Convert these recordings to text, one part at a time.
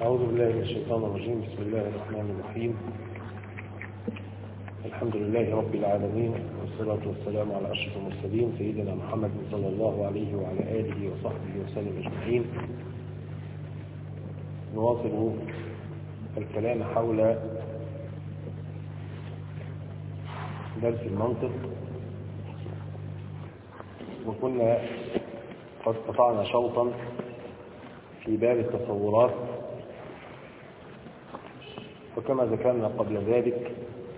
أعوذ بالله من الشيطان الرجيم بسم الله الرحمن الرحيم الحمد لله رب العالمين والصلاة والسلام على أشرف المرسلين سيدنا محمد صلى الله عليه وعلى آله وصحبه وسلم أجمعين نواصل الكلام حول درس المنطق وكنا قد قطعنا شوطا في باب التصورات وكما ذكرنا قبل ذلك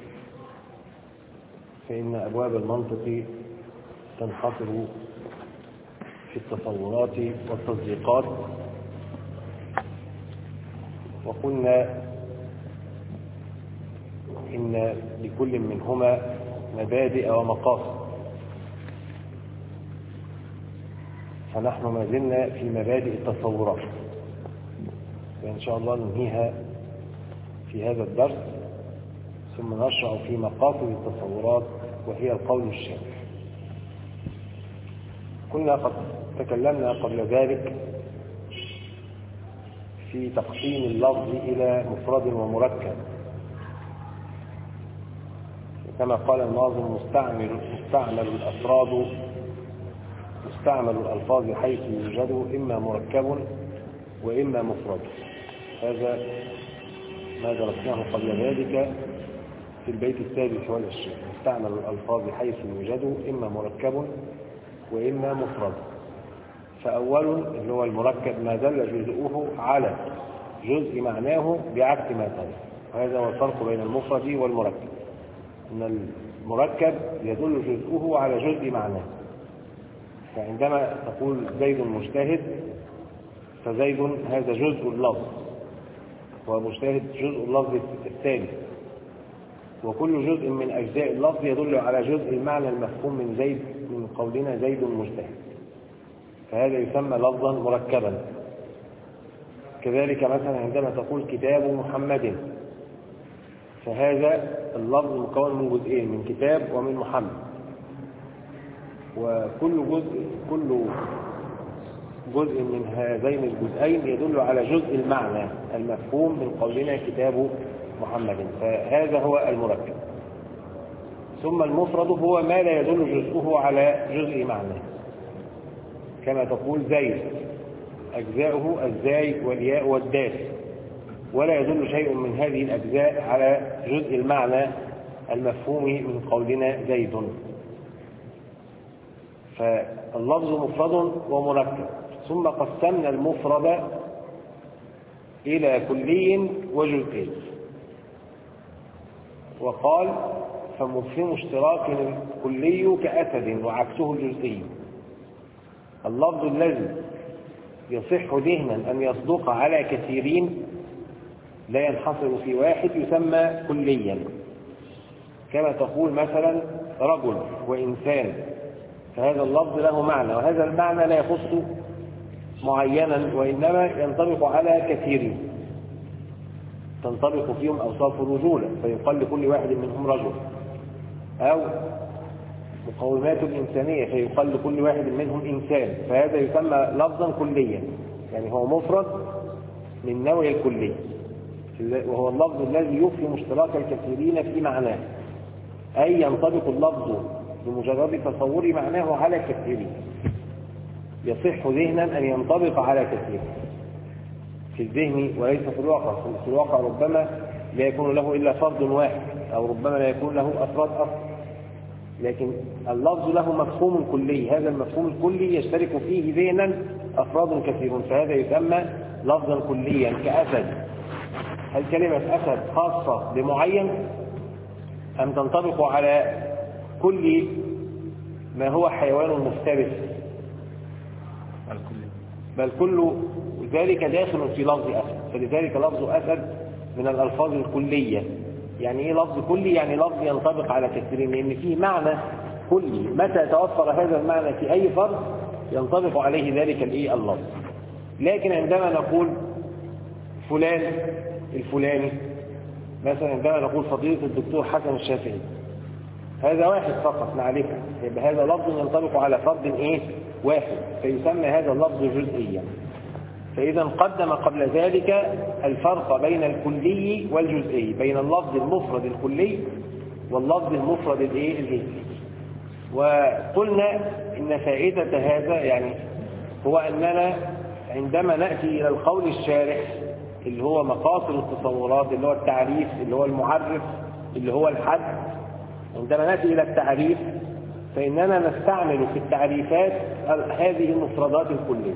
فإن أبواب المنطق تنحصر في التصورات والتصديقات وقلنا إن لكل منهما مبادئ ومقاصد فنحن ما زلنا في مبادئ التصورات وإن شاء الله ننهيها في هذا الدرس ثم نشرع في مقاصد التصورات وهي القول الشامل كنا قد تكلمنا قبل ذلك في تقسيم اللفظ إلى مفرد ومركب كما قال الناظم مستعمل مستعمل الأفراد مستعمل الألفاظ حيث يوجد إما مركب وإما مفرد هذا ما درسناه قبل ذلك في البيت السادس والعشرين مستعمل الألفاظ حيث يوجد إما مركب وإما مفرد فأول اللي هو المركب ما دل جزءه على جزء معناه بعكس ما قبل وهذا هو الفرق بين المفرد والمركب أن المركب يدل جزءه على جزء معناه فعندما تقول زيد مجتهد فزيد هذا جزء اللفظ ومجتهد جزء اللفظ الثاني وكل جزء من أجزاء اللفظ يدل على جزء المعنى المفهوم من زيد من قولنا زيد مجتهد فهذا يسمى لفظا مركبا كذلك مثلا عندما تقول كتاب محمد فهذا اللفظ مكون من جزئين من كتاب ومن محمد وكل جزء كل جزء من هذين الجزئين يدل على جزء المعنى المفهوم من قولنا كتاب محمد فهذا هو المركب ثم المفرد هو ما لا يدل جزءه على جزء معنى كما تقول زيد أجزاؤه الزاي والياء والدال ولا يدل شيء من هذه الأجزاء على جزء المعنى المفهوم من قولنا زيد فاللفظ مفرد ومركب ثم قسمنا المفرد إلى كلي وجزئي وقال فمفهوم اشتراك الكلي كأسد وعكسه الجزئي اللفظ الذي يصح ذهنا أن يصدق على كثيرين لا ينحصر في واحد يسمى كليا كما تقول مثلا رجل وإنسان فهذا اللفظ له معنى وهذا المعنى لا يخص معينا وإنما ينطبق على كثيرين تنطبق فيهم أوصاف الرجولة فيقال لكل واحد منهم رجل أو مقومات الإنسانية فيقال لكل واحد منهم إنسان فهذا يسمى لفظا كليا يعني هو مفرد من نوع الكلي وهو اللفظ الذي يفهم اشتراك الكثيرين في معناه أي ينطبق اللفظ بمجرد تصور معناه على كثيرين يصح ذهنا أن ينطبق على كثير في الذهن وليس في الواقع في الواقع ربما لا يكون له إلا فرد واحد أو ربما لا يكون له أفراد أصلا لكن اللفظ له مفهوم كلي هذا المفهوم الكلي يشترك فيه ذهنا أفراد كثيرون فهذا يسمى لفظا كليا كأسد هل كلمة أسد خاصة بمعين أم تنطبق على كل ما هو حيوان مفترس بل كل ذلك داخل في لفظ أسد فلذلك لفظ أسد من الألفاظ الكلية يعني إيه لفظ كلي يعني لفظ ينطبق على كثيرين لأن فيه معنى كلي متى توفر هذا المعنى في أي فرد ينطبق عليه ذلك الإيه اللفظ لكن عندما نقول فلان الفلاني مثلا عندما نقول فضيلة الدكتور حسن الشافعي هذا واحد فقط معرفة يبقى هذا لفظ ينطبق على فرد ايه واحد فيسمى هذا اللفظ جزئيا فإذا قدم قبل ذلك الفرق بين الكلي والجزئي بين اللفظ المفرد الكلي واللفظ المفرد الايه الجزئي وقلنا إن فائدة هذا يعني هو أننا عندما نأتي إلى القول الشارح اللي هو مقاصد التصورات اللي هو التعريف اللي هو المعرف اللي هو الحد عندما نأتي إلى التعريف فإننا نستعمل في التعريفات هذه المفردات الكلية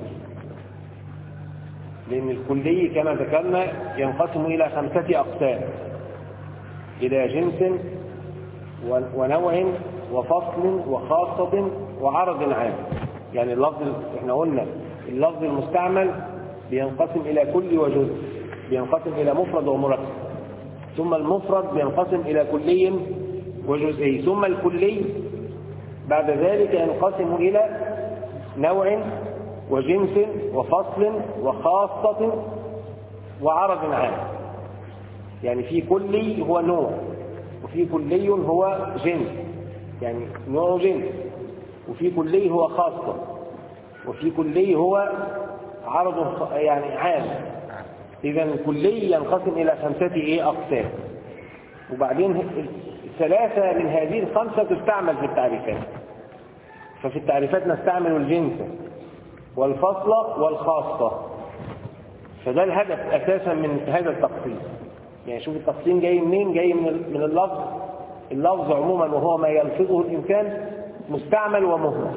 لأن الكلي كما ذكرنا ينقسم إلى خمسة أقسام إلى جنس ونوع وفصل وخاصة وعرض عام يعني اللفظ احنا قلنا اللفظ المستعمل بينقسم إلى كل وجزء بينقسم إلى مفرد ومركب ثم المفرد بينقسم إلى كلي وجزئي ثم الكلي بعد ذلك ينقسم إلى نوع وجنس وفصل وخاصة وعرض عام يعني في كلي هو نوع وفي كلي هو جنس يعني نوع جنس وفي كلي هو خاصة وفي كلي هو عرض يعني عام إذا الكلي ينقسم إلى خمسة إيه أقسام وبعدين ثلاثة من هذه الخمسة تستعمل في التعريفات ففي التعريفات نستعمل الجنس والفصل والخاصة فده الهدف أساسا من هذا التقسيم يعني شوف التقسيم جاي منين جاي من من اللفظ اللفظ عموما وهو ما يلفظه الإنسان مستعمل ومهمل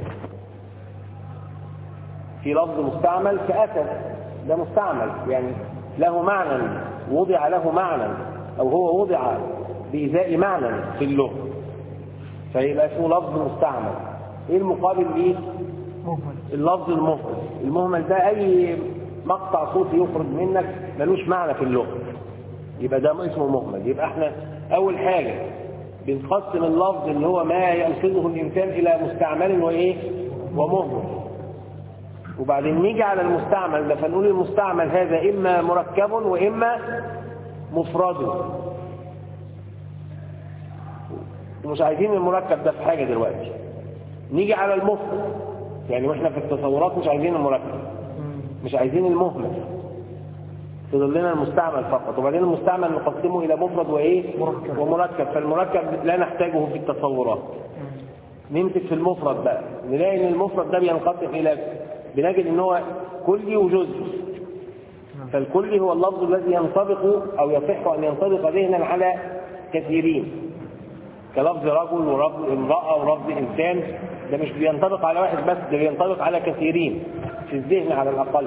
في لفظ مستعمل كأسد ده مستعمل يعني له معنى وضع له معنى أو هو وضع بإزاء معنى في اللغة فيبقى اسمه لفظ مستعمل ايه المقابل ليه مهمل اللفظ المهمل المهمل ده اي مقطع صوتي يخرج منك ملوش معنى في اللغة يبقى ده اسمه مهمل يبقى احنا اول حاجة بنقسم اللفظ اللي هو ما يلفظه الانسان الى مستعمل وايه ومهمل وبعدين نيجي على المستعمل ده فنقول المستعمل هذا اما مركب واما مفرد ومش عايزين المركب ده في حاجة دلوقتي نيجي على المفرد يعني واحنا في التصورات مش عايزين المركب مش عايزين المهمل فضل لنا المستعمل فقط وبعدين المستعمل نقسمه الى مفرد وايه مركب. ومركب فالمركب لا نحتاجه في التصورات نمسك في المفرد بقى نلاقي ان المفرد ده بينقسم الى بنجد ان هو كلي وجزء فالكلي هو اللفظ الذي ينطبق او يصح ان ينطبق ذهنا على كثيرين كلفظ رجل ولفظ امرأة ولفظ إنسان ده مش بينطبق على واحد بس ده بينطبق على كثيرين في الذهن على الأقل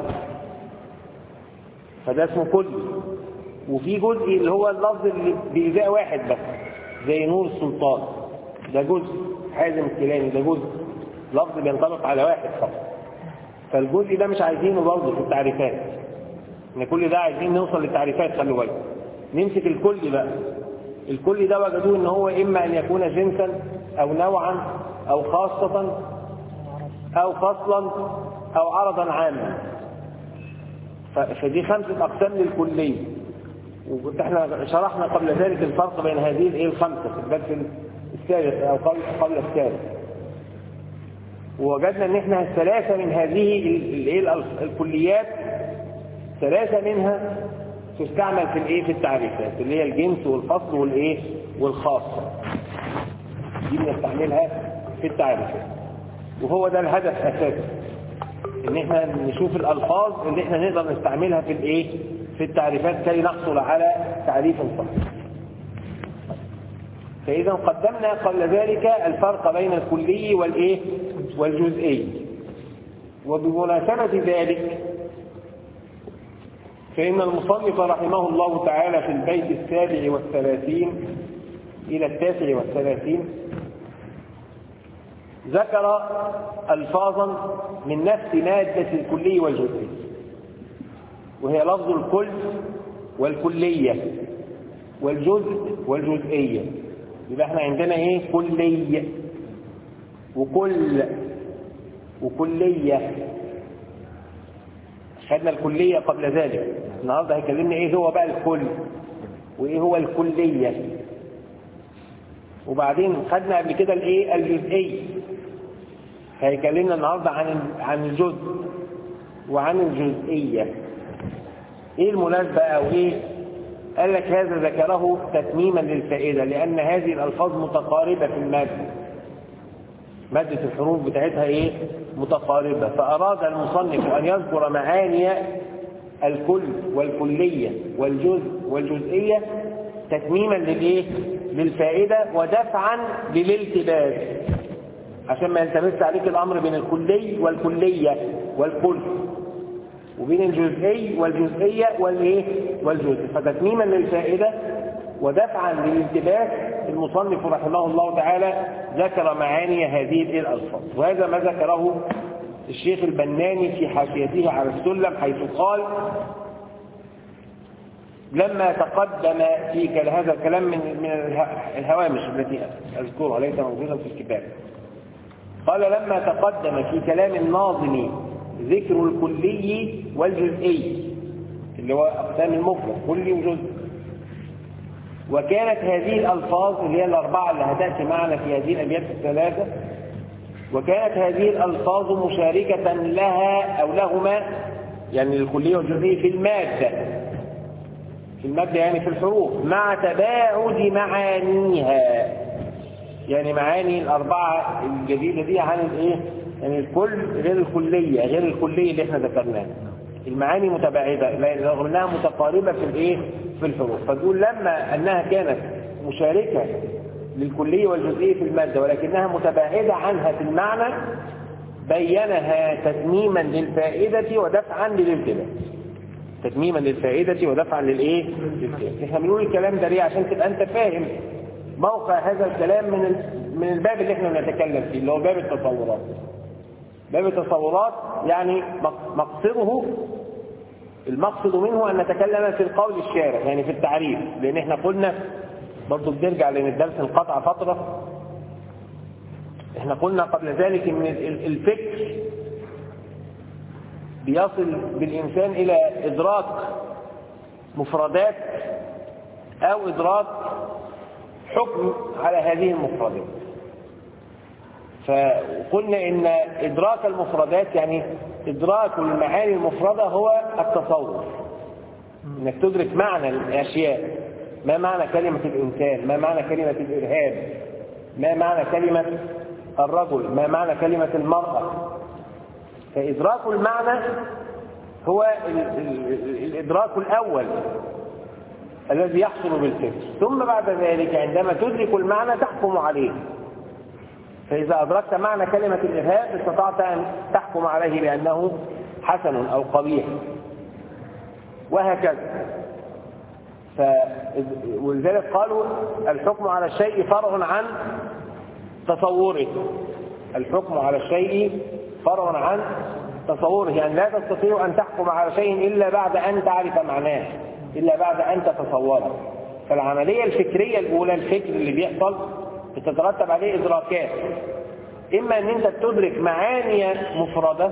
فده اسمه كل وفي جزء اللي هو اللفظ اللي بإيذاء واحد بس زي نور السلطان ده جزء حازم الكيلاني ده جزء لفظ بينطبق على واحد فقط فالجزء ده مش عايزينه برضه في التعريفات ان كل ده عايزين نوصل للتعريفات خلوا بالكم نمسك الكل بقى الكل ده وجدوه ان هو اما ان يكون جنسا او نوعا او خاصة او فصلا او عرضا عاما ف- فدي خمسة اقسام للكلية وكنت احنا شرحنا قبل ذلك الفرق بين هذه الايه الخمسة في الدرس الثالث او قبل قبل الثالث ووجدنا ان احنا ثلاثة من هذه ال- الايه ال- الكليات ثلاثة منها تستعمل في الايه في التعريفات اللي هي الجنس والفصل والايه والخاصة دي بنستعملها في التعريفات وهو ده الهدف اساسا ان احنا نشوف الالفاظ اللي احنا نقدر نستعملها في الايه في التعريفات كي نحصل على تعريف صحيح فاذا قدمنا قبل ذلك الفرق بين الكلي والايه والجزئي وبمناسبة ذلك فإن المصنف رحمه الله تعالى في البيت السابع والثلاثين إلى التاسع والثلاثين ذكر ألفاظا من نفس مادة الكلي والجزئي وهي لفظ الكل والكلية والجزء والجزئية يبقى احنا عندنا ايه كلية وكل وكلية خدنا الكلية قبل ذلك النهاردة هيكلمنا ايه هو بقى الكل وايه هو الكلية وبعدين خدنا قبل كده الايه الجزئي هيكلمنا النهاردة عن عن الجزء وعن الجزئية ايه المناسبة او ايه قال لك هذا ذكره تتميما للفائدة لان هذه الالفاظ متقاربة في المادة مادة الحروف بتاعتها ايه متقاربة فاراد المصنف ان يذكر معاني الكل والكلية والجزء والجزئية تتميما للايه للفائدة ودفعا للالتباس عشان ما يلتبس عليك الامر بين الكلي والكلية والكل وبين الجزئي والجزئية والايه والجزء فتتميما للفائدة ودفعا للالتباس المصنف رحمه الله تعالى ذكر معاني هذه الالفاظ وهذا ما ذكره الشيخ البناني في حاشيته على السلم حيث قال لما تقدم في هذا الكلام من من الهوامش التي اذكرها ليس موجودا في الكتاب قال لما تقدم في كلام الناظم ذكر الكلي والجزئي اللي هو اقسام المفرد كلي وجزء وكانت هذه الالفاظ اللي هي الاربعه اللي هتاتي معنا في هذه الابيات الثلاثه وكانت هذه الالفاظ مشاركه لها او لهما يعني الكليه والجزئي في الماده في المادة يعني في الحروف مع تباعد معانيها يعني معاني الأربعة الجديدة دي عن الإيه؟ يعني الكل غير الكلية غير الكلية اللي احنا ذكرناها المعاني متباعدة رغم انها متقاربة في الايه في الحروف فتقول لما انها كانت مشاركة للكلية والجزئية في المادة ولكنها متباعدة عنها في المعنى بينها تتميما للفائدة ودفعا للالتباس تتميما للفائدة ودفعا للايه للفائدة احنا بنقول الكلام ده ليه عشان تبقى انت فاهم موقع هذا الكلام من من الباب اللي احنا بنتكلم فيه اللي هو باب التصورات باب التصورات يعني مقصده المقصد منه ان نتكلم في القول الشارع يعني في التعريف لان احنا قلنا برضه بنرجع لان الدرس انقطع فتره احنا قلنا قبل ذلك ان الفكر بيصل بالإنسان إلى إدراك مفردات أو إدراك حكم على هذه المفردات فقلنا إن إدراك المفردات يعني إدراك المعاني المفردة هو التصور إنك تدرك معنى الأشياء ما معنى كلمة الإنسان ما معنى كلمة الإرهاب ما معنى كلمة الرجل ما معنى كلمة المرأة فإدراك المعنى هو الإدراك الأول الذي يحصل بالفكر ثم بعد ذلك عندما تدرك المعنى تحكم عليه فإذا أدركت معنى كلمة الإرهاب استطعت أن تحكم عليه بأنه حسن أو قبيح وهكذا ف... ولذلك قالوا الحكم على الشيء فرع عن تصوره الحكم على الشيء فرع عن تصوره يعني لا تستطيع أن تحكم على شيء إلا بعد أن تعرف معناه إلا بعد أن تتصوره فالعملية الفكرية الأولى الفكر اللي بيحصل بتترتب عليه إدراكات إما أن أنت تدرك معاني مفردة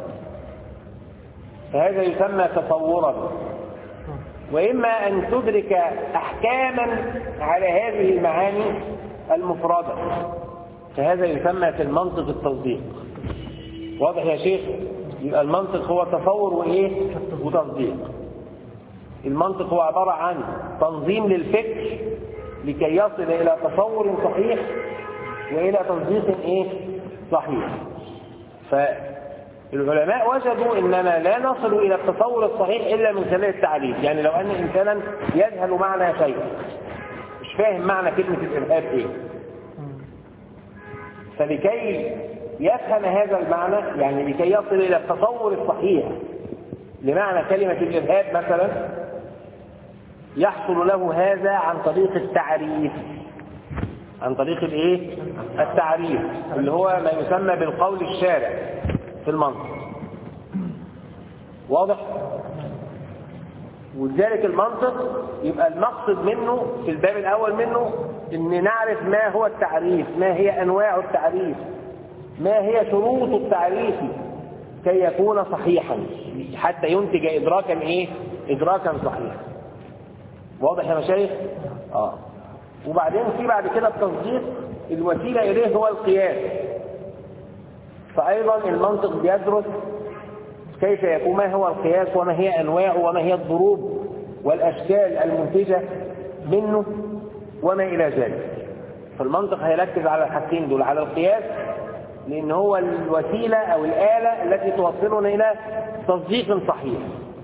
فهذا يسمى تصورا وإما أن تدرك أحكاما على هذه المعاني المفردة فهذا يسمى في المنطق التصديق واضح يا شيخ يبقى المنطق هو تصور وايه وتصديق المنطق هو عبارة عن تنظيم للفكر لكي يصل إلى تصور صحيح وإلى تصديق إيه صحيح فالعلماء وجدوا أننا لا نصل إلى التصور الصحيح إلا من خلال التعريف يعني لو أن إنسانا يجهل معنى شيء مش فاهم معنى كلمة الإرهاب إيه فلكي يفهم هذا المعنى يعني لكي يصل إلى التصور الصحيح لمعنى كلمة الإرهاب مثلا يحصل له هذا عن طريق التعريف عن طريق الايه التعريف اللي هو ما يسمى بالقول الشارع في المنطق واضح ولذلك المنطق يبقى المقصد منه في الباب الاول منه ان نعرف ما هو التعريف ما هي انواع التعريف ما هي شروط التعريف كي يكون صحيحا حتى ينتج ادراكا ايه ادراكا صحيحا واضح يا مشايخ اه وبعدين في بعد كده التصديق الوسيله اليه هو القياس فايضا المنطق بيدرس كيف يكون ما هو القياس وما هي أنواعه وما هي الضروب والأشكال المنتجة منه وما إلى ذلك فالمنطق هيركز على الحاجتين دول على القياس لأن هو الوسيلة أو الآلة التي توصلنا إلى تصديق صحيح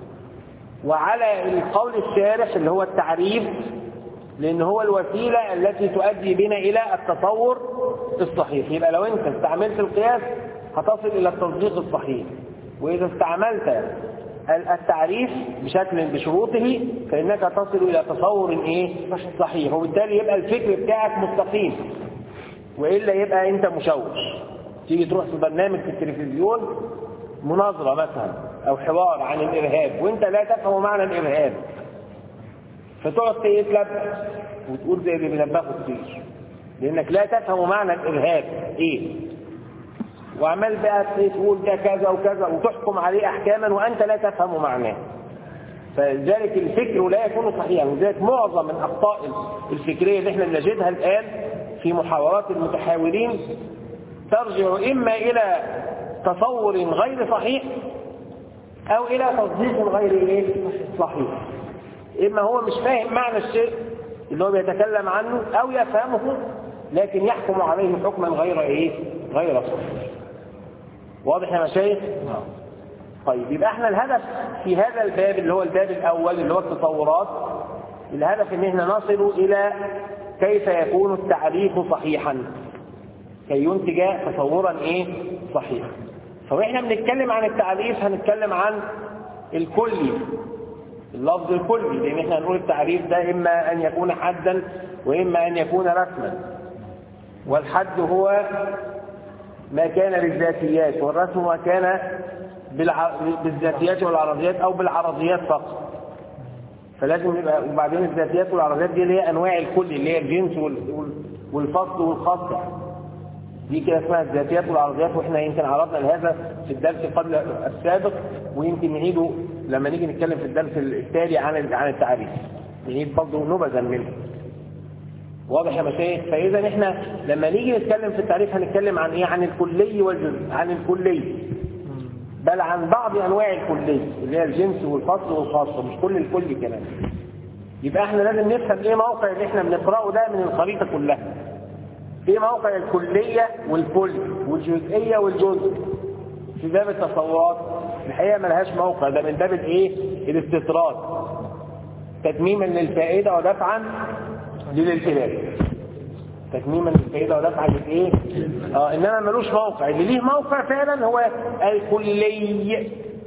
وعلى القول الشارح اللي هو التعريف لأن هو الوسيلة التي تؤدي بنا إلى التصور الصحيح يبقى لو أنت استعملت القياس هتصل إلى التصديق الصحيح وإذا استعملت التعريف بشكل بشروطه فإنك تصل إلى تصور إيه صحيح وبالتالي يبقى الفكر بتاعك مستقيم وإلا يبقى أنت مشوش تيجي تروح في برنامج في التلفزيون مناظرة مثلا أو حوار عن الإرهاب وأنت لا تفهم معنى الإرهاب فتقعد تتلبس وتقول زي اللي بيلبخوا الطير لأنك لا تفهم معنى الإرهاب إيه وعمال بقى تقول ده كذا وكذا وتحكم عليه احكاما وانت لا تفهم معناه فلذلك الفكر لا يكون صحيحا ولذلك معظم الاخطاء الفكريه اللي احنا بنجدها الان في محاورات المتحاورين ترجع اما الى تصور غير صحيح او الى تصديق غير ايه صحيح اما هو مش فاهم معنى الشيء اللي هو بيتكلم عنه او يفهمه لكن يحكم عليه حكما غير ايه غير صحيح واضح يا مشايخ طيب يبقى احنا الهدف في هذا الباب اللي هو الباب الاول اللي هو التصورات الهدف ان احنا نصل الى كيف يكون التعريف صحيحا كي ينتج تصورا ايه صحيحا فاحنا بنتكلم عن التعريف هنتكلم عن الكلي اللفظ الكلي لان احنا هنقول التعريف ده اما ان يكون حدا واما ان يكون رسما والحد هو ما كان بالذاتيات والرسم ما كان بالذاتيات والعرضيات او بالعرضيات فقط فلازم يبقى وبعدين الذاتيات والعرضيات دي اللي هي انواع الكل اللي هي الجنس والفصل والخاص دي كده اسمها الذاتيات والعرضيات واحنا يمكن عرضنا لهذا في الدرس قبل السابق ويمكن نعيده لما نيجي نتكلم في الدرس التالي عن عن التعريف نعيد برضه نبذا منه واضح يا مشايخ فاذا احنا لما نيجي نتكلم في التعريف هنتكلم عن ايه عن الكلي والجزء عن الكلي بل عن بعض انواع الكلي اللي هي الجنس والفصل والخاصه مش كل الكل كمان يبقى احنا لازم نفهم ايه موقع اللي احنا بنقراه ده من الخريطه كلها ايه موقع الكليه والكل والجزئيه والجزء في باب التصورات الحقيقه ملهاش موقع ده من باب الايه الاستطراد تتميما للفائده ودفعا للالتباس تتميما للفائده ودفعا للايه اه انما ملوش موقع اللي ليه موقع فعلا هو الكلي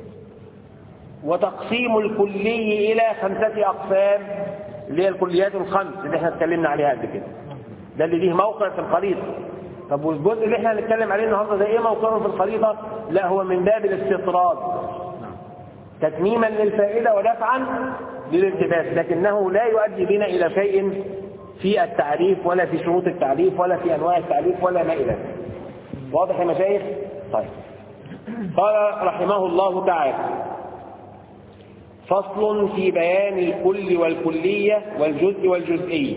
وتقسيم الكلي الى خمسه اقسام اللي هي الكليات الخمس اللي احنا اتكلمنا عليها قبل كده ده اللي ليه موقع في الخريطه طب والجزء اللي احنا هنتكلم عليه النهارده ده ايه موقعه في الخريطه لا هو من باب الاستطراد تتميما للفائده ودفعا للالتباس لكنه لا يؤدي بنا الى شيء في التعريف ولا في شروط التعريف ولا في انواع التعريف ولا ما الى ذلك واضح يا مشايخ طيب قال رحمه الله تعالى فصل في بيان الكل والكلية والجزء والجزئي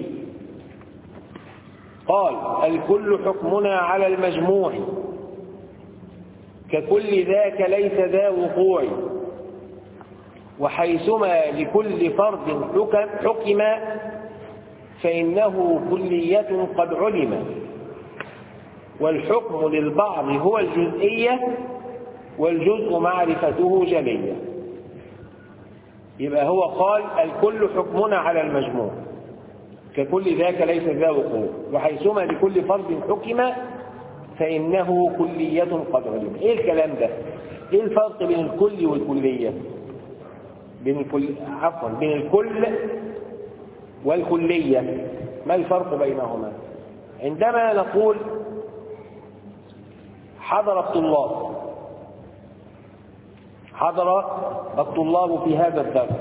قال الكل حكمنا على المجموع ككل ذاك ليس ذا وقوع وحيثما لكل فرد حكم, حكم فإنه كلية قد علم والحكم للبعض هو الجزئية والجزء معرفته جلية يبقى هو قال الكل حكمنا على المجموع ككل ذاك ليس ذا وقوع وحيثما لكل فرد حكم فإنه كلية قد علم إيه الكلام ده إيه الفرق بين الكل والكلية بين الكل عفوا بين الكل والكلية ما الفرق بينهما عندما نقول حضر الطلاب حضر الطلاب في هذا الدرس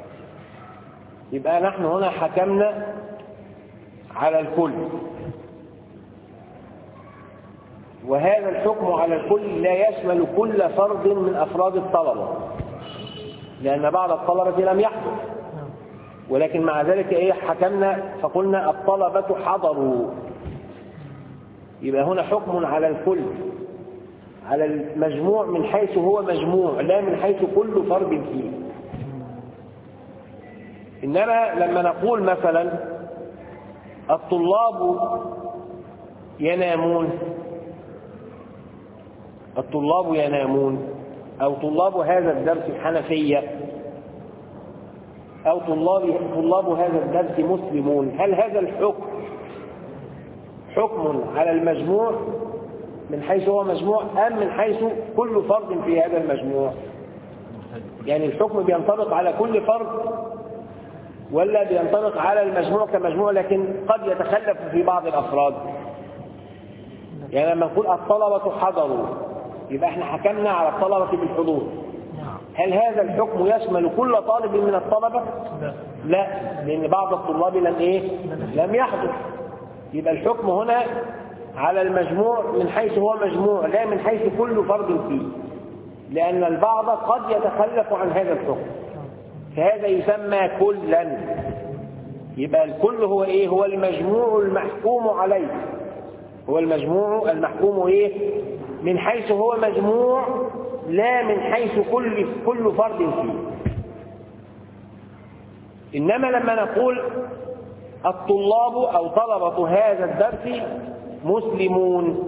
يبقى نحن هنا حكمنا على الكل وهذا الحكم على الكل لا يشمل كل فرد من أفراد الطلبة لأن بعض الطلبة لم يحضر ولكن مع ذلك ايه حكمنا فقلنا الطلبة حضروا يبقى هنا حكم على الكل على المجموع من حيث هو مجموع لا من حيث كل فرد فيه إنما لما نقول مثلا الطلاب ينامون الطلاب ينامون أو طلاب هذا الدرس الحنفية أو طلاب طلاب هذا الدرس مسلمون هل هذا الحكم حكم على المجموع من حيث هو مجموع أم من حيث كل فرد في هذا المجموع يعني الحكم بينطبق على كل فرد ولا بينطبق على المجموع كمجموع لكن قد يتخلف في بعض الأفراد يعني لما نقول الطلبة حضروا يبقى احنا حكمنا على الطلبة بالحضور هل هذا الحكم يشمل كل طالب من الطلبة؟ لا لأن بعض الطلاب لم إيه؟ لم يحضر يبقى الحكم هنا على المجموع من حيث هو مجموع لا من حيث كل فرد فيه لأن البعض قد يتخلف عن هذا الحكم فهذا يسمى كلا يبقى الكل هو ايه هو المجموع المحكوم عليه هو المجموع المحكوم ايه من حيث هو مجموع لا من حيث كل كل فرد فيه انما لما نقول الطلاب او طلبه هذا الدرس مسلمون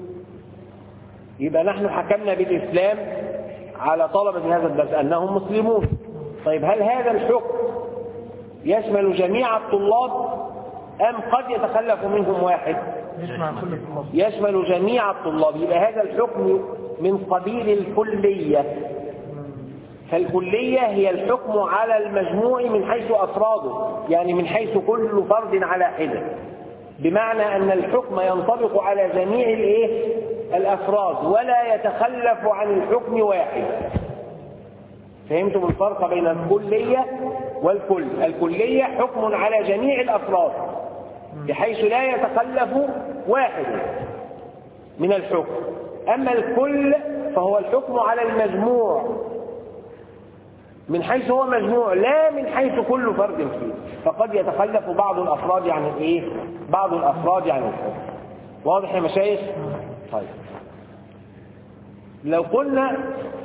يبقى نحن حكمنا بالاسلام على طلبه هذا الدرس انهم مسلمون طيب هل هذا الحكم يشمل جميع الطلاب أم قد يتخلف منهم واحد يشمل جميع الطلاب يبقى هذا الحكم من قبيل الكلية فالكلية هي الحكم على المجموع من حيث أفراده يعني من حيث كل فرد على حدة بمعنى أن الحكم ينطبق على جميع الإيه؟ الأفراد ولا يتخلف عن الحكم واحد فهمتم الفرق بين الكلية والكل الكلية حكم على جميع الأفراد بحيث لا يتخلف واحد من الحكم أما الكل فهو الحكم على المجموع من حيث هو مجموع لا من حيث كل فرد فيه فقد يتخلف بعض الأفراد يعني إيه بعض الأفراد يعني الحكم واضح يا مشايخ طيب لو قلنا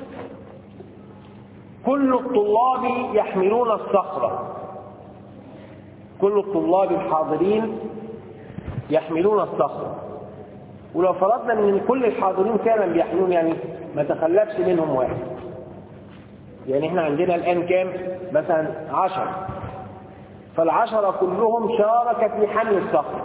كل الطلاب يحملون الصخرة كل الطلاب الحاضرين يحملون الصخرة ولو فرضنا ان كل الحاضرين فعلا بيحملون يعني ما تخلفش منهم واحد يعني احنا عندنا الان كام مثلا عشر فالعشرة كلهم شارك في حمل الصخرة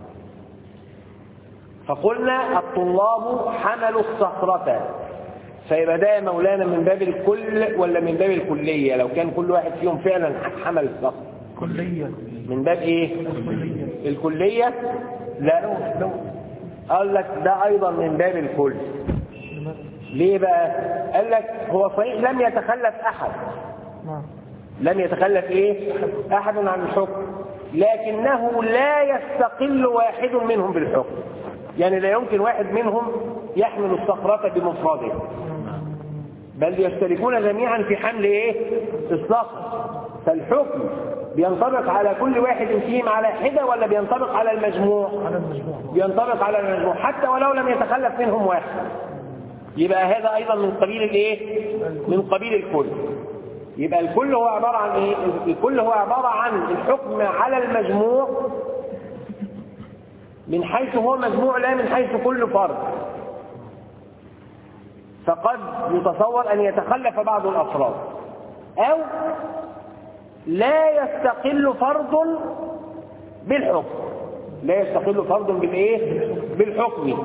فقلنا الطلاب حملوا الصخرة فيبقى ده يا مولانا من باب الكل ولا من باب الكلية لو كان كل واحد فيهم فعلا حمل الصخر كلية من باب ايه الكلية الكلية لا لو قال لك ده ايضا من باب الكل ليه بقى قال لك هو صحيح لم يتخلف احد نعم لم يتخلف ايه احد عن الحكم لكنه لا يستقل واحد منهم بالحكم يعني لا يمكن واحد منهم يحمل الصخرة بمفرده بل يشتركون جميعا في حمل ايه الصخر فالحكم بينطبق على كل واحد فيهم على حدة ولا بينطبق على المجموع على المجموع بينطبق على المجموع حتى ولو لم يتخلف منهم واحد يبقى هذا ايضا من قبيل الايه من قبيل الكل يبقى الكل هو عبارة عن ايه الكل هو عبارة عن الحكم على المجموع من حيث هو مجموع لا من حيث كل فرد فقد يتصور أن يتخلف بعض الأفراد أو لا يستقل فرد بالحكم لا يستقل فرد بالإيه؟ بالحكم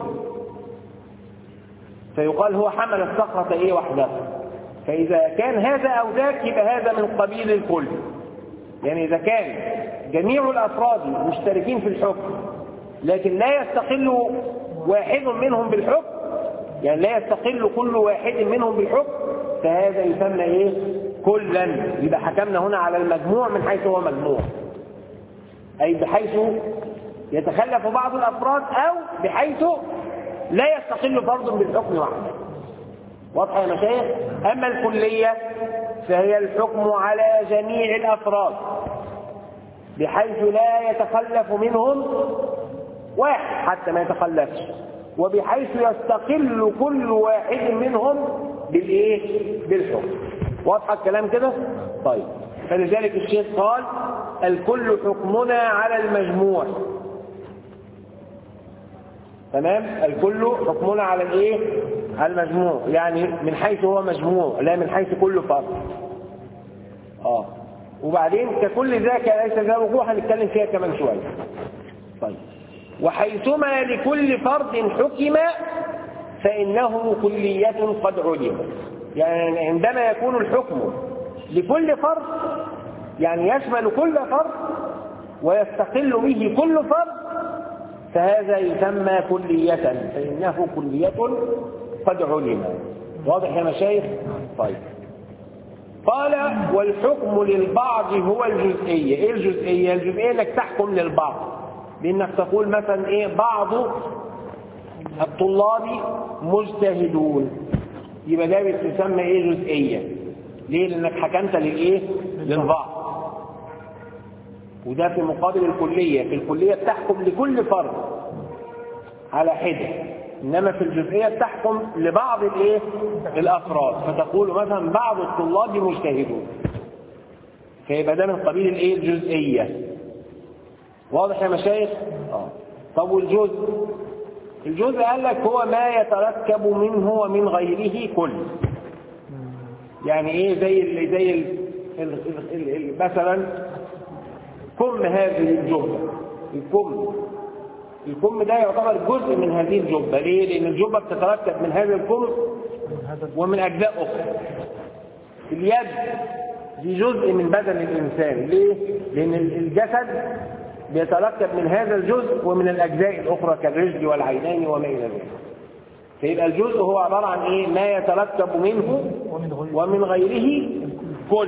فيقال هو حمل الصخرة إيه وحده فإذا كان هذا أو ذاك يبقى هذا من قبيل الكل يعني إذا كان جميع الأفراد مشتركين في الحكم لكن لا يستقل واحد منهم بالحكم يعني لا يستقل كل واحد منهم بالحكم فهذا يسمى ايه كلا يبقى حكمنا هنا على المجموع من حيث هو مجموع اي بحيث يتخلف بعض الافراد او بحيث لا يستقل فرد بالحكم وحده واضحه يا مشايخ اما الكليه فهي الحكم على جميع الافراد بحيث لا يتخلف منهم واحد حتى ما يتخلفش وبحيث يستقل كل واحد منهم بالايه بالحكم واضح الكلام كده طيب فلذلك الشيخ قال الكل حكمنا على المجموع تمام الكل حكمنا على الايه على المجموع يعني من حيث هو مجموع لا من حيث كل فرد اه وبعدين ككل ذاك ليس ذا وقوع هنتكلم فيها كمان شويه طيب وحيثما لكل فرد حكم فإنه كلية قد علم يعني عندما يكون الحكم لكل فرد يعني يشمل كل فرد ويستقل به كل فرد فهذا يسمى كلية فإنه كلية قد علم واضح يا مشايخ طيب قال والحكم للبعض هو الجزئية ايه الجزئية الجزئية انك تحكم للبعض بانك تقول مثلا ايه بعض الطلاب مجتهدون يبقى ده بتسمى ايه جزئية ليه لانك حكمت للايه للبعض وده في مقابل الكلية في الكلية بتحكم لكل فرد على حدة انما في الجزئية بتحكم لبعض الايه الافراد فتقول مثلا بعض الطلاب مجتهدون فيبقى ده من قبيل الايه الجزئية واضح يا مشايخ اه طب والجزء الجزء قال لك هو ما يتركب منه ومن غيره كل يعني ايه زي ال زي ال ال ال ال مثلا كم هذه الجبة الكم الكم ده يعتبر جزء من هذه الجبة ليه؟ لأن الجبة بتتركب من هذا الكم ومن أجزاء أخرى اليد دي جزء من بدن الإنسان ليه؟ لأن الجسد بيتركب من هذا الجزء ومن الأجزاء الأخرى كالرجل والعينين وما إلى ذلك فيبقى الجزء هو عبارة عن إيه؟ ما يتركب منه ومن غيره كل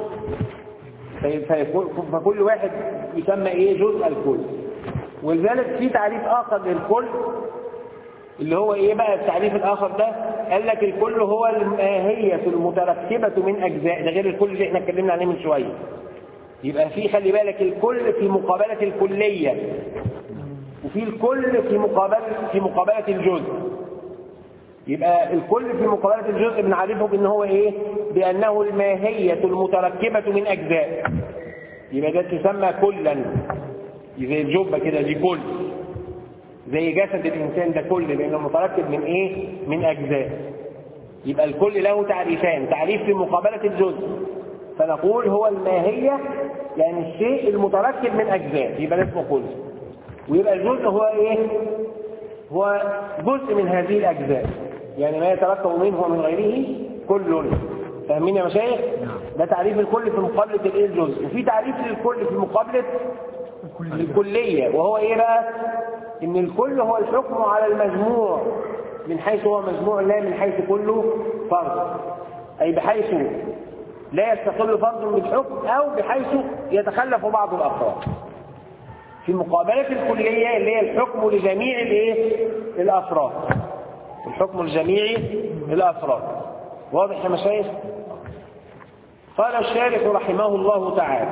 فكل واحد يسمى ايه جزء الكل ولذلك في تعريف اخر للكل اللي هو ايه بقى التعريف الاخر ده قال لك الكل هو الماهية المتركبة من اجزاء ده غير الكل اللي احنا اتكلمنا عليه من شوية يبقى في خلي بالك الكل في مقابلة الكلية وفي الكل في مقابلة في مقابلة الجزء يبقى الكل في مقابلة الجزء بنعرفه بان هو ايه بانه الماهية المتركبة من اجزاء يبقى ده تسمى كلا زي الجبة كده دي كل زي جسد الانسان ده كل لانه متركب من ايه من اجزاء يبقى الكل له تعريفان تعريف في مقابلة الجزء فنقول هو الماهية يعني الشيء المتركب من اجزاء يبقى ده اسمه كل ويبقى الجزء هو ايه هو جزء من هذه الاجزاء يعني ما يتركب منه ومن غيره كل فاهمين يا مشايخ ده تعريف الكل في مقابلة الايه الجزء وفي تعريف للكل في مقابلة الكلية وهو ايه بقى ان الكل هو الحكم على المجموع من حيث هو مجموع لا من حيث كله فرد اي بحيث لا يستقل فرد بالحكم او بحيث يتخلف بعض الافراد في مقابلة الكلية اللي هي الحكم لجميع الايه الافراد الحكم لجميع الافراد واضح يا مشايخ قال الشارح رحمه الله تعالى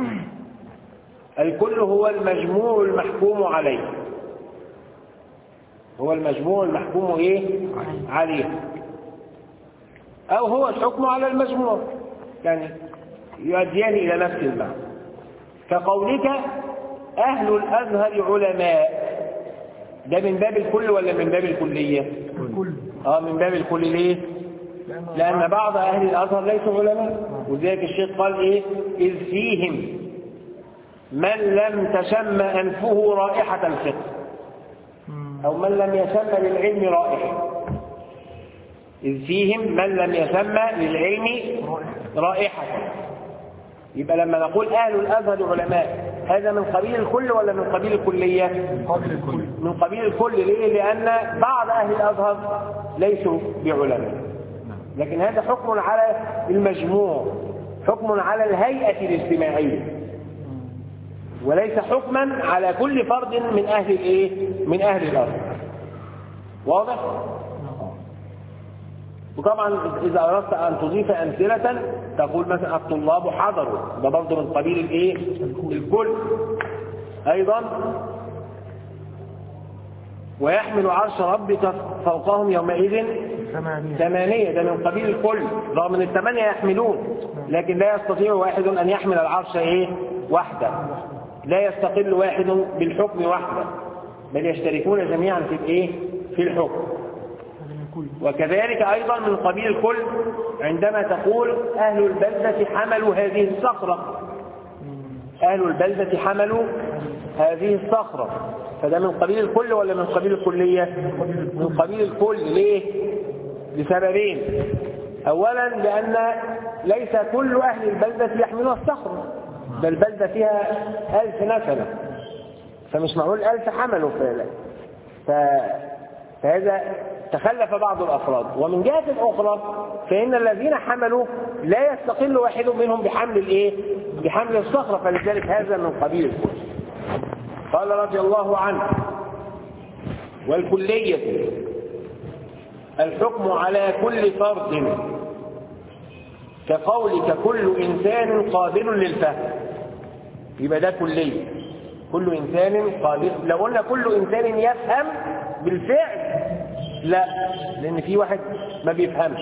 الكل هو المجموع المحكوم عليه هو المجموع المحكوم ايه عليه او هو الحكم على المجموع يعني يؤديان الى نفس المعنى كقولك اهل الازهر علماء ده من باب الكل ولا من باب الكليه الكل اه من باب الكل ليه لان بعض اهل الازهر ليسوا علماء ولذلك الشيخ قال ايه اذ فيهم من لم تشم انفه رائحه الفقه او من لم يشم للعلم رائحه اذ فيهم من لم يشم للعلم رائحه يبقى لما نقول اهل الازهر علماء هذا من قبيل الكل ولا من قبيل الكليه قابل الكل من قبيل الكل ليه لان بعض اهل الازهر ليسوا بعلماء لكن هذا حكم على المجموع حكم على الهيئه الاجتماعيه وليس حكما على كل فرد من اهل الايه من اهل الارض واضح وطبعا اذا اردت ان تضيف امثله تقول مثلا الطلاب حضروا ده برضه من قبيل الايه الكل ايضا ويحمل عرش ربك فوقهم يومئذ ثمانية ثمانية ده من قبيل الكل رغم ان الثمانية يحملون لكن لا يستطيع واحد ان يحمل العرش ايه وحده لا يستقل واحد بالحكم وحده بل يشتركون جميعا في الايه في الحكم هذا من كل وكذلك ايضا من قبيل الكل عندما تقول اهل البلدة حملوا هذه الصخرة اهل البلدة حملوا هذه الصخرة فده من قبيل الكل ولا من قبيل الكلية من قبيل الكل ليه لسببين اولا لان ليس كل اهل البلدة يحملون الصخرة بل البلدة فيها الف نسمة فمش معقول الف حملوا فعلا ف- فهذا تخلف بعض الافراد ومن جهة اخرى فان الذين حملوا لا يستقل واحد منهم بحمل الايه بحمل الصخرة فلذلك هذا من قبيل الكل قال رضي الله عنه والكلية الحكم على كل فرد كقولك كل إنسان قابل للفهم يبقى ده كلية كل إنسان قابل لو قلنا كل إنسان يفهم بالفعل لا لأن في واحد ما بيفهمش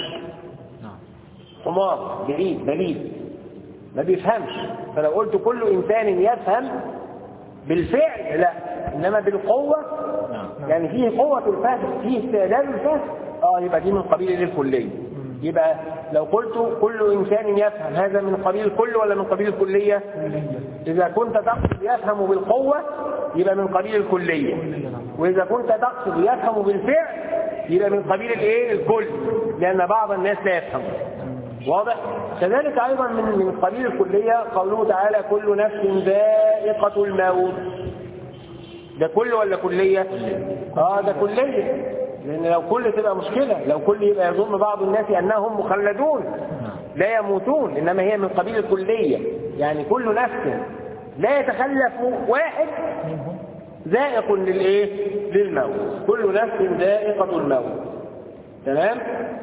حمار بعيد بليد ما بيفهمش فلو قلت كل إنسان يفهم بالفعل لا إنما بالقوة يعني فيه قوة الفهم فيه استعداد الفهم اه يبقى دي من قبيل الكلية يبقى لو قلت كل إنسان يفهم هذا من قبيل الكل ولا من قبيل الكلية إذا كنت تقصد يفهم بالقوة يبقى من قبيل الكلية وإذا كنت تقصد يفهم بالفعل يبقى من قبيل الايه الكل لأن بعض الناس لا يفهم واضح كذلك أيضا من من قبيل الكلية قوله تعالى كل نفس ذائقة الموت ده كل ولا كلية اه ده كلية لان لو كل تبقى مشكلة لو كل يبقى يظن بعض الناس انهم مخلدون لا يموتون انما هي من قبيل الكلية يعني كل نفس لا يتخلف واحد منهم ذائق للايه للموت كل نفس ذائقة الموت تمام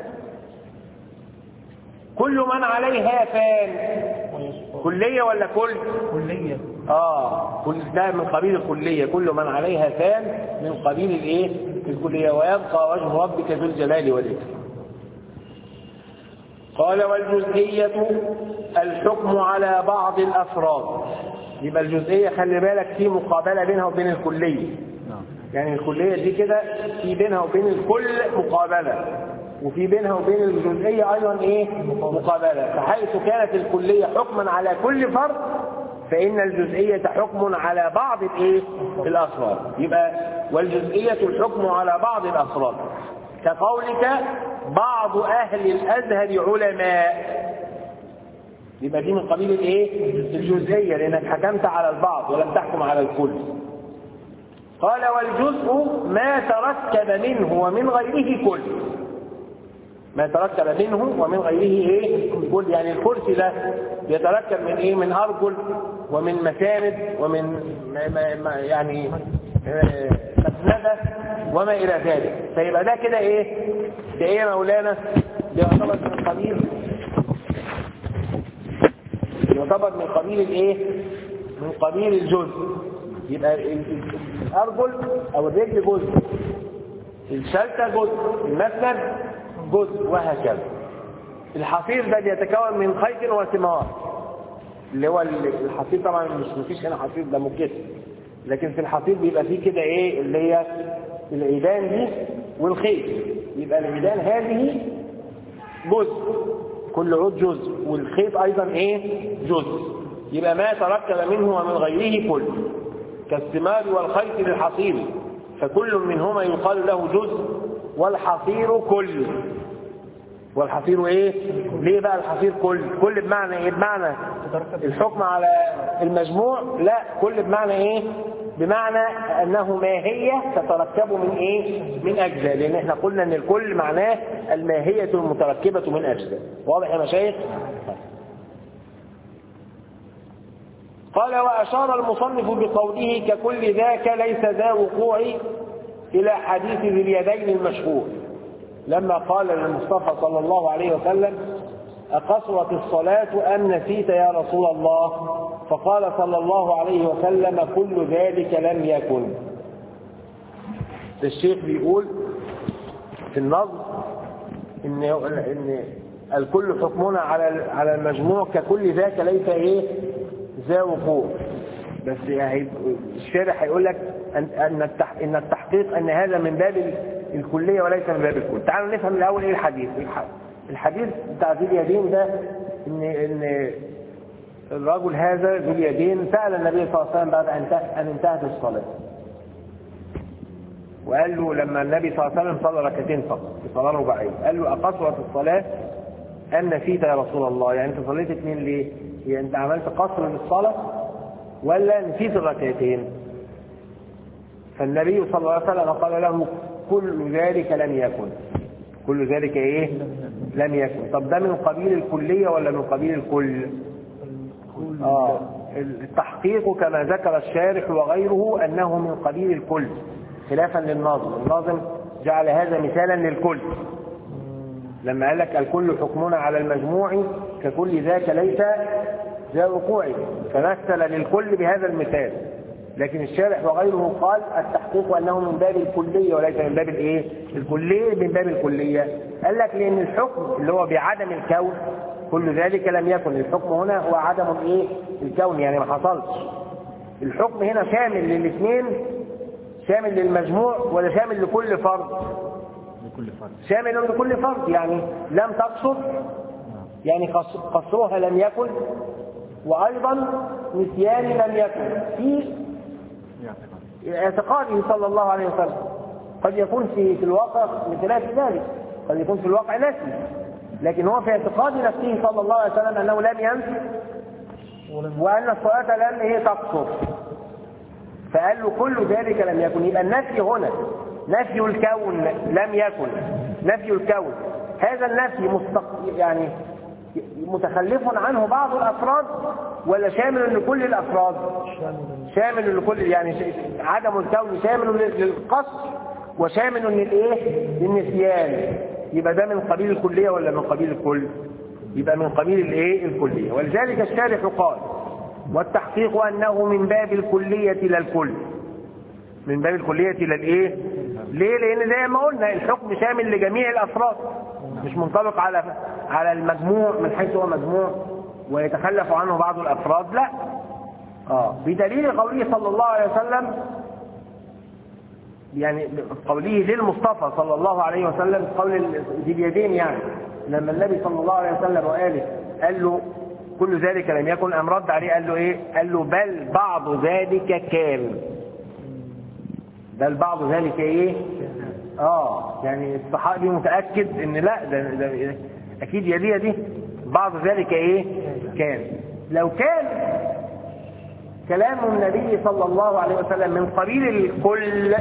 كل من عليها فان كلية ولا كل كلية اه كل ده من قبيل الكلية كل من عليها فان من قبيل الايه الكلية ويبقى وجه ربك ذو الجلال والإكرام قال والجزئية الحكم على بعض الأفراد يبقى الجزئية خلي بالك في مقابلة بينها وبين الكلية يعني الكلية دي كده في بينها وبين الكل مقابلة وفي بينها وبين الجزئية أيضا إيه مقابلة فحيث كانت الكلية حكما على كل فرد فإن الجزئية حكم على بعض الإيه الأفراد يبقى والجزئية الحكم على بعض الأفراد كقولك بعض أهل الأزهر علماء يبقى دي من قبيل الايه الجزئيه لانك حكمت على البعض ولم تحكم على الكل قال والجزء ما تركب منه ومن غيره كل ما تركب منه ومن غيره ايه كل يعني الكرسي ده يتركب من ايه من ارجل ومن مساند ومن ما ما ما يعني آه، مسندة وما الى ذلك فيبقى ده كده ايه ده ايه يا مولانا ده يعتبر من قبيل يعتبر من قبيل الايه من قبيل الجزء يبقى ال- ال- الارجل او الرجل جزء الشلته جزء المسند جزء وهكذا الحصير ده بيتكون من خيط وثمار اللي هو ال- الحصير طبعا مش مفيش هنا حصير ده مكتف لكن في الحصير بيبقى فيه كده ايه اللي هي العيدان دي والخيط يبقى العيدان هذه جزء كل عود جزء والخيط ايضا ايه جزء يبقى ما تركب منه ومن غيره كل كالثمار والخيط للحصير فكل منهما يقال له جزء والحصير كل والحصير ايه ليه بقى الحصير كل كل بمعنى ايه بمعنى تتركب الحكم على المجموع لا كل بمعنى ايه بمعنى انه ماهية تتركب من ايه من اجزاء لان احنا قلنا ان الكل معناه الماهية المتركبة من اجزاء واضح يا مشايخ قال واشار المصنف بقوله ككل ذاك ليس ذا وقوع الى حديث ذي اليدين المشهور لما قال للمصطفى صلى الله عليه وسلم أقصرت الصلاة أم نسيت يا رسول الله فقال صلى الله عليه وسلم كل ذلك لم يكن ده الشيخ بيقول في النظم ان ان الكل حكمنا على على المجموع ككل ذاك ليس ايه ذا وقوع بس يعني الشارح هيقول لك ان ان التح- ان التحقيق ان هذا من باب ال- الكليه وليس من باب الكل تعالوا نفهم الاول ايه الحديث الح- الحديث بتاع ذي اليدين ده ان ان الرجل هذا ذو اليدين سال النبي صلى الله عليه وسلم بعد ان انتهت- ان انتهت الصلاه وقال له لما النبي صلى الله عليه وسلم صلى ركعتين فقط في صلاه رباعيه قال له اقصرت الصلاه ام نسيت يا رسول الله يعني انت صليت اثنين ليه؟ هي انت عملت قصر للصلاه ولا نسيت الركعتين؟ فالنبي صلى الله عليه وسلم قال له كل ذلك لم يكن كل ذلك ايه؟ لم يكن طب ده من قبيل الكليه ولا من قبيل الكل؟ آه التحقيق كما ذكر الشارح وغيره أنه من قبيل الكل خلافا للناظم الناظم جعل هذا مثالا للكل لما قال لك الكل حكمنا على المجموع ككل ذاك ليس ذا وقوع فمثل للكل بهذا المثال لكن الشارح وغيره قال التحقيق انه من باب الكليه وليس من باب الايه؟ الكليه من باب الكليه قال لك لان الحكم اللي هو بعدم الكون كل ذلك لم يكن الحكم هنا هو عدم الايه؟ الكون يعني ما حصلش الحكم هنا شامل للاثنين شامل للمجموع ولا شامل لكل فرد؟ لكل فرد شامل لكل فرد يعني لم تقصر يعني قص- قصرها لم يكن وايضا نسيان لم يكن في يعتقد اعتقاده صلى الله عليه وسلم قد يكون في في الواقع بخلاف ذلك قد يكون في الواقع نسي لكن هو في اعتقاد نفسه صلى الله عليه وسلم انه لم ينسي ولم وان الصلاه لم هي تقصر فقال له كل ذلك لم يكن يبقى النفي هنا نفي الكون لم يكن نفي الكون هذا النفي مستق... يعني متخلف عنه بعض الافراد ولا شامل لكل الافراد شامل شامل لكل يعني ش- عدم الكون شامل لل- للقصر وشامل للايه للنسيان يبقى ده من قبيل الكليه ولا من قبيل الكل يبقى من قبيل الايه الكليه ولذلك الشارح قال والتحقيق انه من باب الكليه الى الكل من باب الكليه الى الايه ليه لان زي ما قلنا الحكم شامل لجميع الافراد مش منطبق على على المجموع من حيث هو مجموع ويتخلف عنه بعض الافراد لا اه بدليل قوله صلى الله عليه وسلم يعني قوله للمصطفى صلى الله عليه وسلم قول ذي اليدين يعني لما النبي صلى الله عليه وسلم وقال قال له كل ذلك لم يكن ام رد عليه قال له ايه؟ قال له بل بعض ذلك كان بل بعض ذلك ايه؟ اه يعني الصحابي متاكد ان لا ده, ده اكيد يديه دي بعض ذلك ايه؟ كان لو كان كلام النبي صلى الله عليه وسلم من قبيل الكل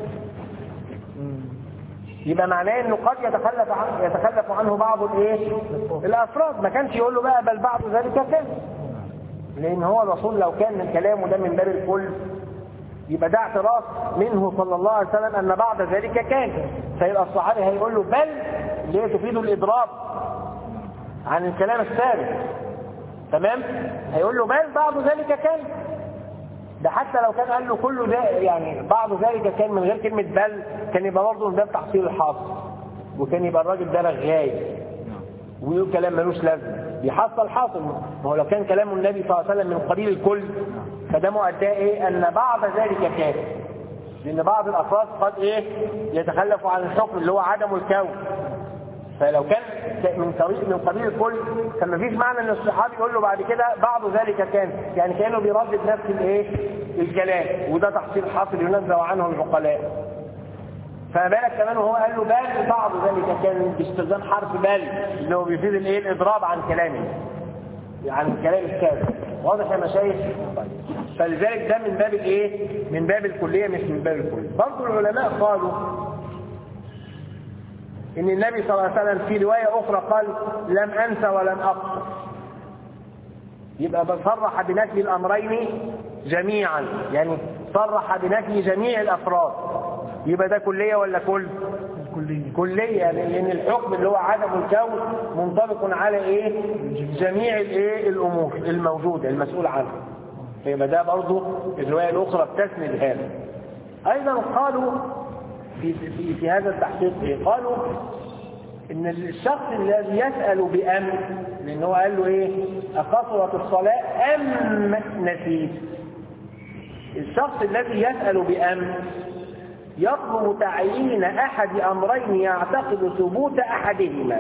يبقى معناه انه قد يتخلف عن يتخلف عنه بعض الايه؟ الافراد ما كانش يقول له بقى بل بعض ذلك كان لان هو الرسول لو كان كلامه ده من باب الكل يبقى ده اعتراف منه صلى الله عليه وسلم ان بعض ذلك كان فيبقى الصحابي هيقول له بل اللي هي تفيد الاضراب عن الكلام السابق تمام هيقول له بل بعض ذلك كان ده حتى لو كان قال له كله ده يعني بعض ذلك كان من غير كلمة بل كان يبقى برضه من باب تحصيل الحاصل وكان يبقى الراجل ده رغاي ويقول كلام ملوش لازمه بيحصل حاصل ما هو لو كان كلام النبي صلى الله عليه وسلم من قبيل الكل فده مؤداه ايه ان بعض ذلك كان لان بعض الافراد قد ايه يتخلف عن الحكم اللي هو عدم الكون فلو كان من طريق من قبيل الكل كان مفيش معنى ان الصحابي يقول له بعد كده بعض ذلك كان يعني كانه بيردد نفس الايه الكلام وده تحصيل حاصل ينزه عنه العقلاء فما بالك كمان وهو قال له بل بعض ذلك كان باستخدام حرف بل اللي هو بيفيد الايه الاضراب عن كلامه عن الكلام السابق واضح يا مشايخ طيب. فلذلك ده من باب الايه من باب الكليه مش من باب الكل برضه العلماء قالوا ان النبي صلى الله عليه وسلم في روايه اخرى قال لم انسى ولم اقصر يبقى صرح بنفي الامرين جميعا يعني صرح بنفي جميع الافراد يبقى ده كليه ولا كل الكلية كليه يعني لان الحكم اللي هو عدم الكون منطبق على ايه جميع الايه الامور الموجوده المسؤول عنها فيبقى ده برضه الروايه الاخرى بتسند هذا ايضا قالوا في في في هذا التحقيق ايه؟ قالوا ان الشخص الذي يسأل بأمن لان هو قال له ايه أقصرت الصلاة أم نسيت الشخص الذي يسأل بأمن يطلب تعيين أحد أمرين يعتقد ثبوت أحدهما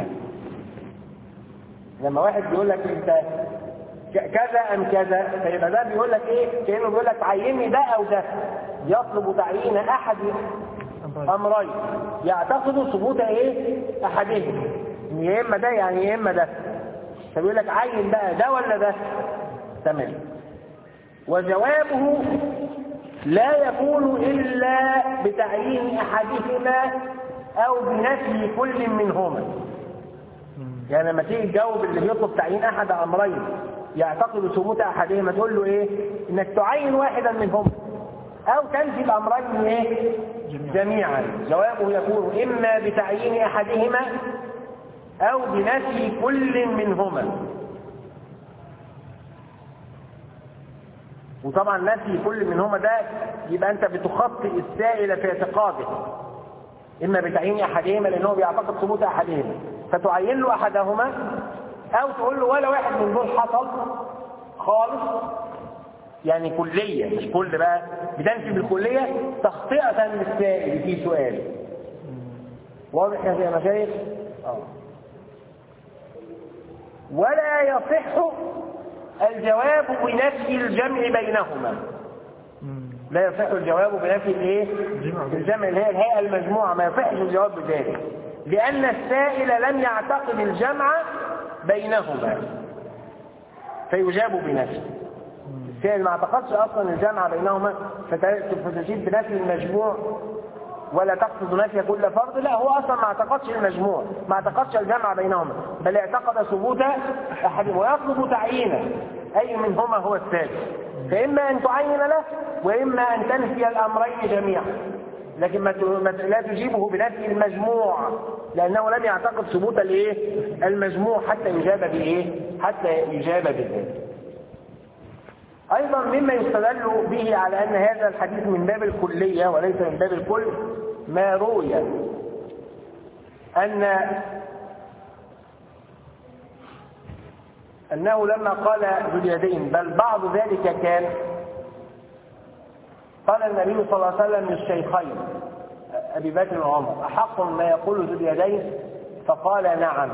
لما واحد بيقول لك انت ك- كذا ام كذا فيبقى ده بيقول لك ايه كانه بيقول لك عيني ده او ده يطلب تعيين احد امرين يعتقد ثبوت ايه احدهما إن يا اما ده يعني يا اما ده فبيقول لك عين بقى ده ولا ده تمام وجوابه لا يكون الا بتعيين احدهما او بنفي كل منهما يعني لما تيجي تجاوب اللي بيطلب تعيين احد امرين يعتقد ثبوت احدهما تقول له ايه انك تعين واحدا منهم او تنفي الامرين ايه جميعا جوابه يكون اما بتعيين احدهما او بنفي كل منهما وطبعا نفي كل منهما ده يبقى انت بتخطئ السائل في اعتقاده اما بتعيين احدهما لانه بيعتقد ثبوت احدهما فتعين له احدهما او تقول له ولا واحد من دول حصل خالص يعني كلية مش كل بقى بتنفي بالكلية تخطئة للسائل في سؤال واضح يا مشايخ؟ اه ولا يصح الجواب بنفي الجمع بينهما لا يصح الجواب بنفي الايه الجمع اللي هي الهيئه المجموعه ما يصحش الجواب بذلك لان السائل لم يعتقد الجمع بينهما فيجاب بنفي السائل ما اعتقدش اصلا الجمع بينهما فت- فتجيب بنفي المجموع ولا تقصد نفي كل فرد لا هو اصلا ما اعتقدش المجموع ما اعتقدش الجمع بينهما بل اعتقد ثبوت احدهما ويطلب تعيينه اي منهما هو الثالث فاما ان تعين له واما ان تنفي الامرين جميعا لكن ما ت- ما ت- لا تجيبه بنفي المجموع لانه لم يعتقد ثبوت الايه المجموع حتى يجاب بايه حتى يجاب بذلك أيضا مما يستدل به على أن هذا الحديث من باب الكلية وليس من باب الكل ما روي أن أنه لما قال ذو اليدين بل بعض ذلك كان قال النبي صلى الله عليه وسلم للشيخين أبي بكر وعمر أحق ما يقول ذو اليدين فقال نعم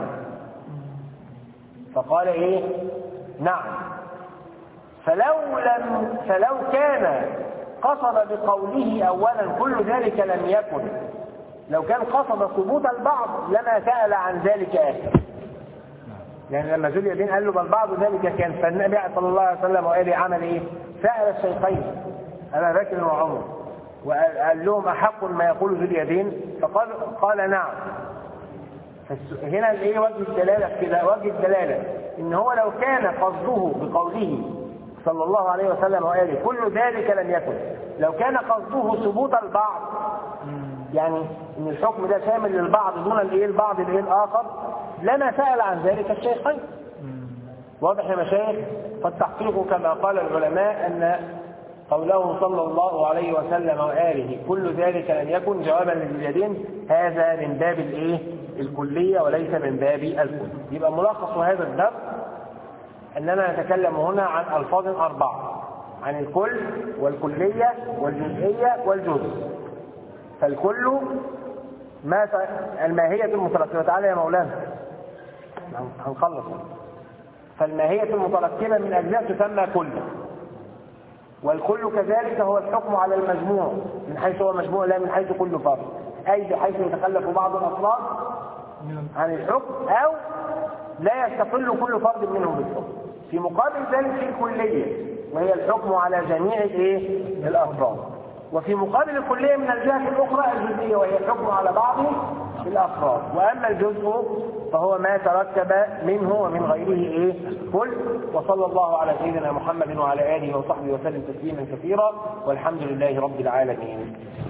فقال إيه نعم فلو لم فلو كان قصد بقوله اولا كل ذلك لم يكن لو كان قصد ثبوت البعض لما سال عن ذلك اخر يعني لما ذو اليدين قال له بل بعض ذلك كان فالنبي صلى الله عليه وسلم وقال عمل ايه؟ سال الشيخين ابا بكر وعمر وقال قال لهم احق ما يقول ذو اليدين فقال قال نعم فالس- هنا ايه وجه الدلاله في كده وجه الدلاله ان هو لو كان قصده بقوله صلى الله عليه وسلم وآله كل ذلك لم يكن لو كان قصده ثبوت البعض يعني ان الحكم ده شامل للبعض دون الايه البعض الايه الاخر لما سأل عن ذلك الشيخين واضح يا مشايخ فالتحقيق كما قال العلماء ان قوله صلى الله عليه وسلم وآله كل ذلك لم يكن جوابا لليدين هذا من باب الايه الكلية وليس من باب الكل يبقى ملخص هذا الدرس أننا نتكلم هنا عن ألفاظ أربعة عن الكل والكلية والجزئية والجزء فالكل ما ت... الماهية المتركبة تعالى يا مولانا هن- هنخلص فالماهية المتركبة من أجزاء تسمى كل والكل كذلك هو الحكم على المجموع من حيث هو مجموع لا من حيث كل فرد أي بحيث يتخلف بعض الأفراد عن الحكم أو لا يستقل كل فرد منهم بالحكم في مقابل ذلك في الكلية وهي الحكم على جميع الايه الأفراد وفي مقابل الكلية من الجهة الأخرى الجزئية وهي الحكم على بعض الأفراد وأما الجزء فهو ما تركب منه ومن غيره إيه كل وصلى الله على سيدنا محمد وعلى آله وصحبه وسلم تسليما كثيرا والحمد لله رب العالمين